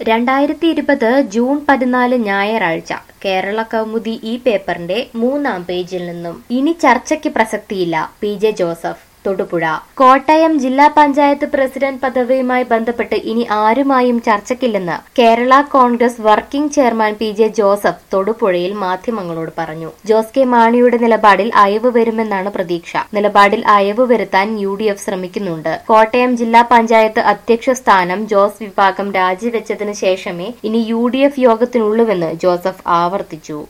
രണ്ടായിരത്തി ഇരുപത് ജൂൺ പതിനാല് ഞായറാഴ്ച കേരള കൗമുദി ഈ പേപ്പറിന്റെ മൂന്നാം പേജിൽ നിന്നും ഇനി ചർച്ചയ്ക്ക് പ്രസക്തിയില്ല P J Joseph Thodupuzha Kottayam ജില്ലാ പഞ്ചായത്ത് പ്രസിഡന്റ് പദവിയുമായി ബന്ധപ്പെട്ട് ഇനി ആരുമായും ചർച്ചയ്ക്കില്ലെന്ന് Kerala Congress working chairman P J Joseph തൊടുപുഴയിൽ മാധ്യമങ്ങളോട് പറഞ്ഞു ജോസ് കെ മാണിയുടെ നിലപാടിൽ അയവ് വരുമെന്നാണ് പ്രതീക്ഷ നിലപാടിൽ അയവ് വരുത്താൻ യു ഡി എഫ് ശ്രമിക്കുന്നുണ്ട് കോട്ടയം ജില്ലാ പഞ്ചായത്ത് അധ്യക്ഷ സ്ഥാനം ജോസ് വിഭാഗം രാജിവെച്ചതിന് ശേഷമേ ഇനി യു ഡി എഫ് യോഗത്തിനുള്ളൂവെന്ന് ജോസഫ് ആവർത്തിച്ചു